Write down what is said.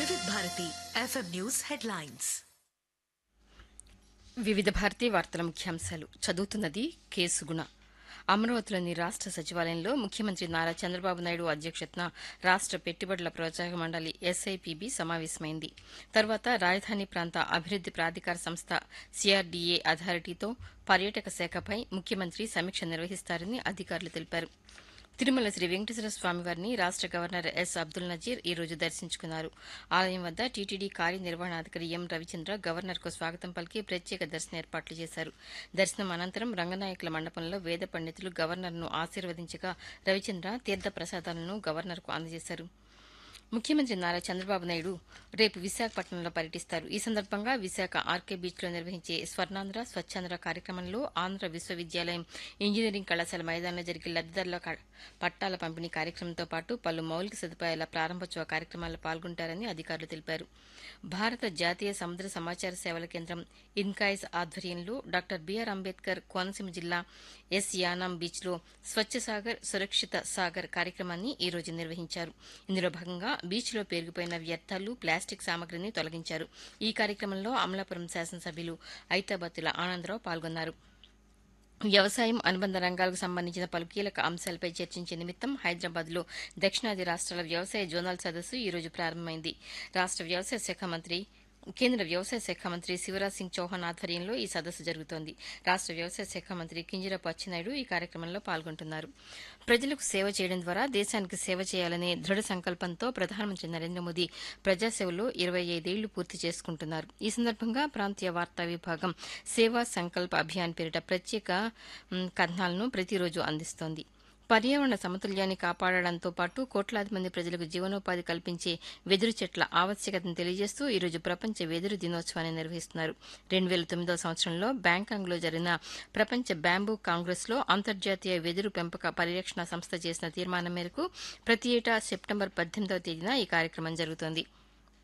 వివిధ Bharati FM news headlines వివిధ భారతీ వార్తల ముఖ్యాంశాలు చదువుతున్నది కేసుగుణ అమరావతిలోని రాష్ట సచివాలయంలో ముఖ్యమంత్రి నారా చంద్రబాబు నాయుడు అధ్యక్షతన రాష్ట పెట్టుబడుల ప్రోత్సాహక మండలి ఎస్ఐపిబి సమావేశమైంది తర్వాత రాజధాని ప్రాంత అభివృద్ది ప్రాధికార సంస్థ సిఆర్డీఏ అథారిటీతో పర్యాటక శాఖపై ముఖ్యమంత్రి సమీక్ష నిర్వహిస్తారని అధికారులు తెలిపారు తిరుమల శ్రీ వెంకటేశ్వర స్వామివారిని రాష్ట గవర్నర్ ఎస్ అబ్దుల్ నజీర్ ఈ రోజు దర్శించుకున్నారు ఆలయం వద్ద టీటీడీ కార్యనిర్వహణాధికారి ఎం రవిచంద్ర గవర్నర్కు స్వాగతం పలికి ప్రత్యేక దర్శన ఏర్పాట్లు చేశారు దర్శనం అనంతరం రంగనాయకుల మండపంలో వేద పండితులు గవర్నర్ను ఆశీర్వదించగా రవిచంద్ర తీర్థ ప్రసాదాలను గవర్నర్కు అందజేశారు ముఖ్యమంత్రి నారా చంద్రబాబు నాయుడు రేపు విశాఖపట్నంలో పర్యటిస్తారు ఈ సందర్భంగా విశాఖ ఆర్కే బీచ్లో నిర్వహించే స్వర్ణాంధ్ర స్వచ్ఛాంధ్ర కార్యక్రమంలో ఆంధ్ర విశ్వవిద్యాలయం ఇంజనీరింగ్ కళాశాల మైదానంలో జరిగే లబ్దిదారుల క- పట్టాల పంపిణీ కార్యక్రమంతో పాటు పలు మౌలిక సదుపాయాల ప్రారంభోత్సవ కార్యక్రమాల్లో పాల్గొంటారని అధికారులు తెలిపారు భారత జాతీయ సముద్ర సమాచార సేవల కేంద్రం ఇన్కాయిస్ ఆధ్వర్యంలో డాక్టర్ బీఆర్ అంబేద్కర్ కోనసీమ జిల్లా ఎస్ యానాం బీచ్లో స్వచ్ఛ సాగర్ సురక్షిత సాగర్ కార్యక్రమాన్ని ఈ రోజు నిర్వహించారు ఇందులో భాగంగా బీచ్లో పేరుకుపోయిన వ్యర్థాలు ప్లాస్టిక్ సామగ్రిని తొలగించారు ఈ కార్యక్రమంలో అమలాపురం శాసనసభ్యులు ఐతాబత్తుల ఆనందరావు పాల్గొన్నారు వ్యవసాయం అనుబంధ రంగాలకు సంబంధించిన పలు కీలక అంశాలపై చర్చించే నిమిత్తం హైదరాబాద్ లో దక్షిణాది రాష్ట్రాల వ్యవసాయ జోనల్ సదస్సు ఈ రోజు ప్రారంభమైంది రాష్ట్ర వ్యవసాయ శాఖ మంత్రి కేంద్ర వ్యవసాయ శాఖ మంత్రి శివరాజ్ సింగ్ చౌహాన్ ఆధ్వర్యంలో ఈ సదస్సు జరుగుతోంది రాష్ట్ర వ్యవసాయ శాఖ మంత్రి కింజరపు అచ్చెన్నాయుడు ఈ కార్యక్రమంలో పాల్గొంటున్నారు ప్రజలకు సేవ చేయడం ద్వారా దేశానికి సేవ చేయాలనే దృఢ సంకల్పంతో ప్రధానమంత్రి నరేంద్ర మోదీ ప్రజాసేవలో ఇరవై ఐదేళ్లు పూర్తి చేసుకుంటున్నారు ఈ సందర్భంగా ప్రాంతీయ వార్తా విభాగం సేవా సంకల్ప అభియాన్ పేరిట ప్రత్యేక మ్, కథనాలను ప్రతిరోజు అందిస్తోంది పర్యావరణ సమతుల్యాన్ని కాపాడడంతో పాటు కోట్లాది మంది ప్రజలకు జీవనోపాధి కల్పించే వెదురు చెట్ల ఆవశ్యకతను తెలియజేస్తూ ఈ రోజు ప్రపంచ వెదురు దినోత్సవాన్ని నిర్వహిస్తున్నారు రెండు వేల తొమ్మిదో సంవత్సరంలో బ్యాంకాంగ్లో జరిగిన ప్రపంచ బ్యాంబూ కాంగ్రెస్లో అంతర్జాతీయ వెదురు పెంపక పరిరక్షణ సంస్థ చేసిన తీర్మానం మేరకు ప్రతి ఏటా సెప్టెంబర్ పద్దెనిమిదవ తేదీన ఈ కార్యక్రమం జరుగుతోంది